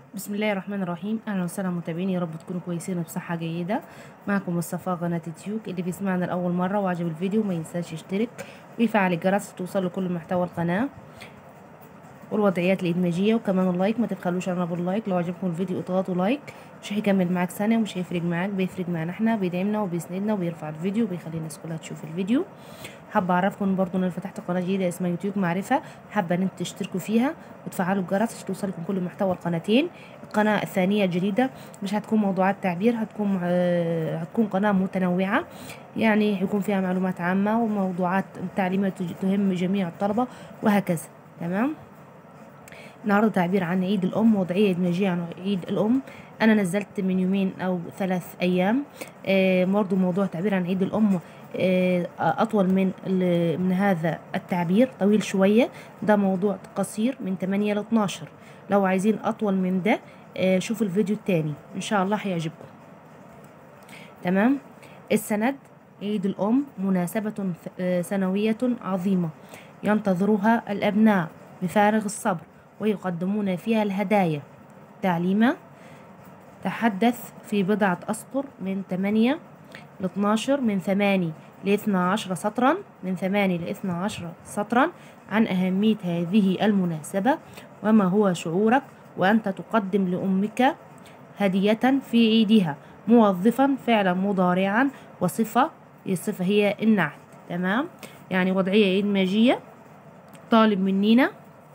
بسم الله الرحمن الرحيم اهلا وسهلا متابعيني يا رب تكونوا كويسين وبصحه جيده معكم مصطفى قناه تيوك اللي بيسمعنا لاول مره وعجب الفيديو ما ينساش يشترك ويفعل الجرس توصل له كل محتوى القناه والوضعيات الادماجيه وكمان اللايك ما تبخلوش على باللايك لو عجبكم الفيديو اضغطوا لايك مش هيكمل معاك سنه ومش هيفرق معاك بيفرق معانا احنا بيدعمنا وبيسندنا وبيرفع الفيديو وبيخلي الناس كلها تشوف الفيديو حابه اعرفكم برضو ان انا فتحت قناه جديده اسمها يوتيوب معرفه حابه ان انتوا تشتركوا فيها وتفعلوا الجرس عشان توصلكم كل محتوى القناتين القناه الثانيه الجديده مش هتكون موضوعات تعبير هتكون آه هتكون قناه متنوعه يعني هيكون فيها معلومات عامه وموضوعات تعليميه تهم جميع الطلبه وهكذا تمام النهارده تعبير عن عيد الام وضعيه ادماجيه عن عيد الام انا نزلت من يومين او ثلاث ايام آه برضو موضوع تعبير عن عيد الام آه اطول من من هذا التعبير طويل شويه ده موضوع قصير من 8 ل 12 لو عايزين اطول من ده آه شوفوا الفيديو التاني ان شاء الله هيعجبكم تمام السند عيد الام مناسبه سنويه عظيمه ينتظرها الابناء بفارغ الصبر ويقدمون فيها الهدايا تعليمة تحدث في بضعة أسطر من 8 ل 12 من 8 ل 12 سطرا من 8 ل 12 سطرا عن أهمية هذه المناسبة وما هو شعورك وأنت تقدم لأمك هدية في عيدها موظفا فعلا مضارعا وصفة الصفة هي النعت تمام يعني وضعية إدماجية طالب منينا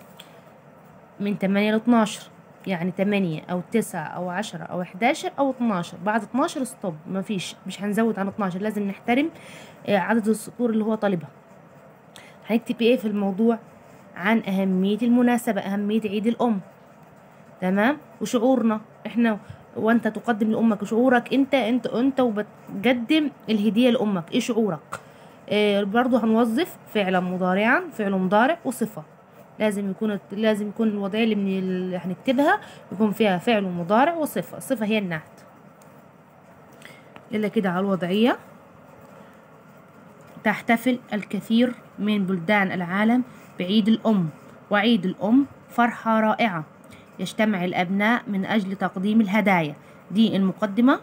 من 8 ل 12 يعني 8 او 9 او 10 او 11 او 12 بعد 12 ستوب مفيش مش هنزود عن 12 لازم نحترم عدد السطور اللي هو طالبها هنكتب ايه في الموضوع عن اهمية المناسبة اهمية عيد الام تمام وشعورنا احنا وانت تقدم لامك شعورك انت انت انت وبتقدم الهدية لامك ايه شعورك إيه برضو هنوظف فعلا مضارعا فعل مضارع وصفة لازم يكون لازم يكون الوضعيه اللي من اللي هنكتبها يكون فيها فعل ومضارع وصفه الصفه هي النعت يلا كده على الوضعيه تحتفل الكثير من بلدان العالم بعيد الام وعيد الام فرحه رائعه يجتمع الابناء من اجل تقديم الهدايا دي المقدمه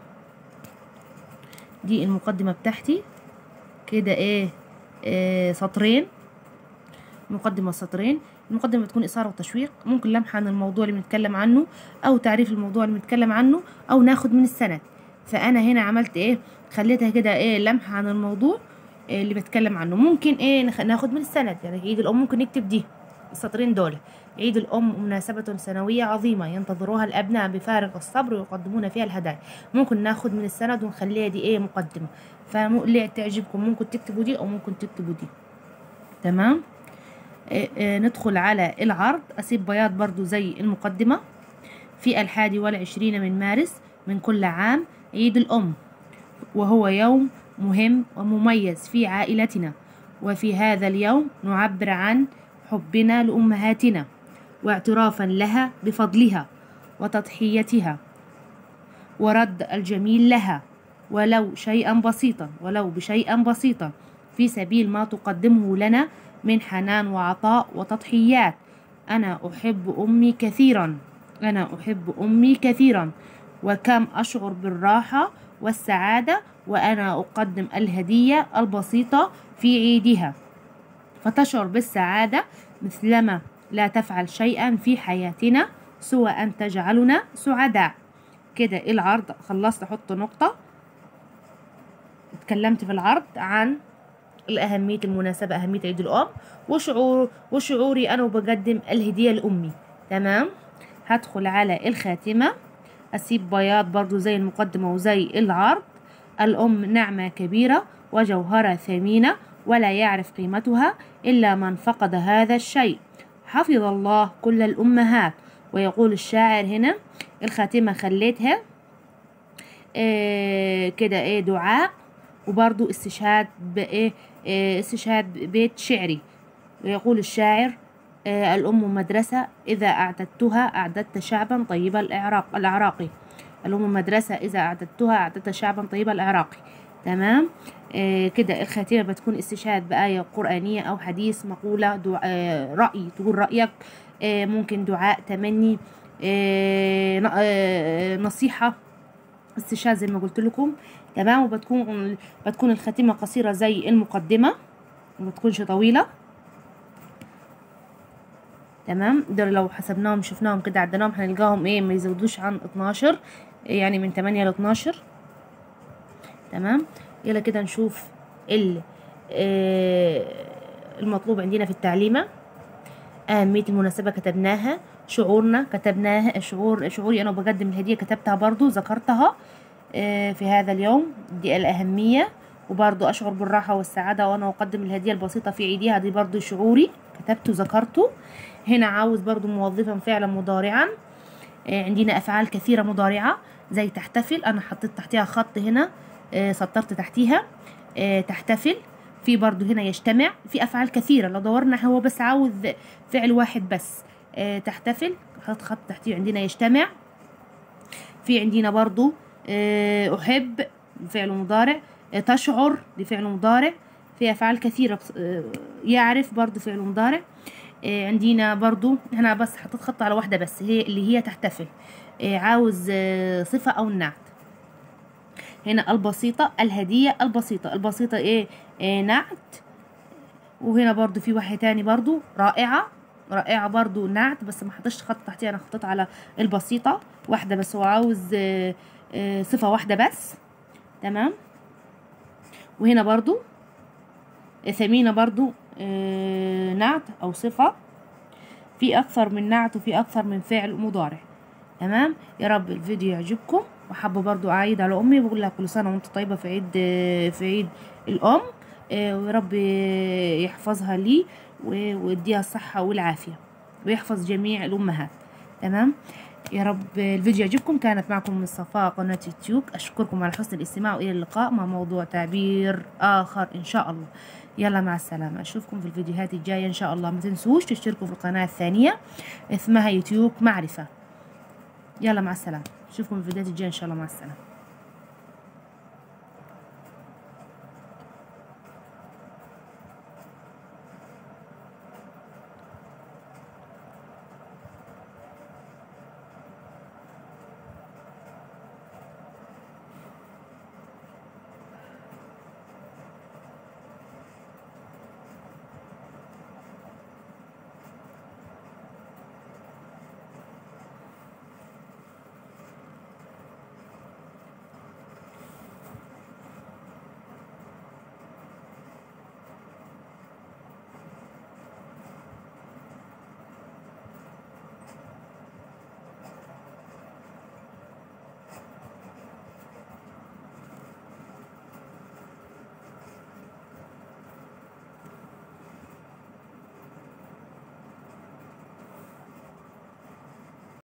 دي المقدمه بتاعتي كده ايه, إيه سطرين مقدمة سطرين المقدمة بتكون إثارة وتشويق ممكن لمحة عن الموضوع اللي بنتكلم عنه أو تعريف الموضوع اللي بنتكلم عنه أو ناخد من السند فأنا هنا عملت إيه خليتها كده إيه لمحة عن الموضوع إيه اللي بتكلم عنه ممكن إيه ناخد من السند يعني عيد الأم ممكن نكتب دي السطرين دول عيد الأم مناسبة سنوية عظيمة ينتظروها الأبناء بفارغ الصبر ويقدمون فيها الهدايا ممكن ناخد من السند ونخليها دي إيه مقدمة فاللي تعجبكم ممكن تكتبوا دي أو ممكن تكتبوا دي تمام ندخل على العرض أسيب بياض برضو زي المقدمة في الحادي والعشرين من مارس من كل عام عيد الأم وهو يوم مهم ومميز في عائلتنا وفي هذا اليوم نعبر عن حبنا لأمهاتنا واعترافا لها بفضلها وتضحيتها ورد الجميل لها ولو شيئا بسيطا ولو بشيئا بسيطا في سبيل ما تقدمه لنا من حنان وعطاء وتضحيات أنا أحب أمي كثيرا أنا أحب أمي كثيرا وكم أشعر بالراحة والسعادة وأنا أقدم الهدية البسيطة في عيدها فتشعر بالسعادة مثلما لا تفعل شيئا في حياتنا سوى أن تجعلنا سعداء كده العرض خلصت أحط نقطة اتكلمت في العرض عن الأهمية المناسبة أهمية عيد الأم وشعور وشعوري أنا وبقدم الهدية لأمي تمام هدخل على الخاتمة أسيب بياض برضو زي المقدمة وزي العرض الأم نعمة كبيرة وجوهرة ثمينة ولا يعرف قيمتها إلا من فقد هذا الشيء حفظ الله كل الأمهات ويقول الشاعر هنا الخاتمة خليتها إيه كده ايه دعاء وبرضو استشهاد بإيه استشهاد بيت شعري ويقول الشاعر الأم مدرسة إذا أعددتها أعددت شعبا طيب الإعراق العراقي الأم مدرسة إذا أعددتها أعددت شعبا طيب العراقي تمام آه كده الخاتمة بتكون استشهاد بآية قرآنية أو حديث مقولة دعاء رأي تقول رأيك آه ممكن دعاء تمني آه، ن- آه، نصيحة استشهاد زي ما قلت لكم تمام وبتكون بتكون الخاتمة قصيرة زي المقدمة ما بتكونش طويلة تمام دول لو حسبناهم شفناهم كده عدناهم هنلقاهم ايه ما يزودوش عن 12 يعني من 8 ل 12 تمام يلا كده نشوف ال آه، المطلوب عندنا في التعليمة أهمية المناسبة كتبناها شعورنا كتبناها شعور شعوري أنا بقدم الهدية كتبتها برضو ذكرتها آه، في هذا اليوم دي الأهمية وبرضو أشعر بالراحة والسعادة وأنا أقدم الهدية البسيطة في عيدها دي برضو شعوري كتبته ذكرته هنا عاوز برضو موظفا فعلا مضارعا آه، عندنا أفعال كثيرة مضارعة زي تحتفل أنا حطيت تحتها خط هنا آه، سطرت تحتيها آه، تحتفل في برضو هنا يجتمع في أفعال كثيرة لو دورنا هو بس عاوز فعل واحد بس آه، تحتفل حط خط تحتيه عندنا يجتمع في عندنا برضو آه، أحب فعل مضارع آه، تشعر دي فعل مضارع في أفعال كثيرة بس- آه، يعرف برضو فعل مضارع آه، عندنا برضو هنا بس حطيت خط على واحدة بس هي اللي هي تحتفل آه، عاوز آه، صفة أو نعت هنا البسيطة الهدية البسيطة البسيطة ايه, إيه نعت وهنا برضو في واحد تاني برضو رائعة رائعة برضو نعت بس ما حطيتش خط تحتيها انا خطيت على البسيطة واحدة بس هو عاوز آه، آه، صفة واحدة بس تمام وهنا برضو آه، ثمينة برضو آه، نعت او صفة في اكثر من نعت وفي اكثر من فعل مضارع تمام يا رب الفيديو يعجبكم وحابه برضو اعيد على امي بقول لها كل سنه وانت طيبه في عيد في عيد الام آه، ويا رب يحفظها لي و- ويديها الصحه والعافيه ويحفظ جميع الامهات تمام يا رب الفيديو يعجبكم كانت معكم من صفاء قناة يوتيوب أشكركم على حسن الاستماع وإلى اللقاء مع موضوع تعبير آخر إن شاء الله يلا مع السلامة أشوفكم في الفيديوهات الجاية إن شاء الله ما تنسوش تشتركوا في القناة الثانية اسمها يوتيوب معرفة يلا مع السلامة اشوفكم في الفيديوهات الجاية ان شاء الله مع السلامة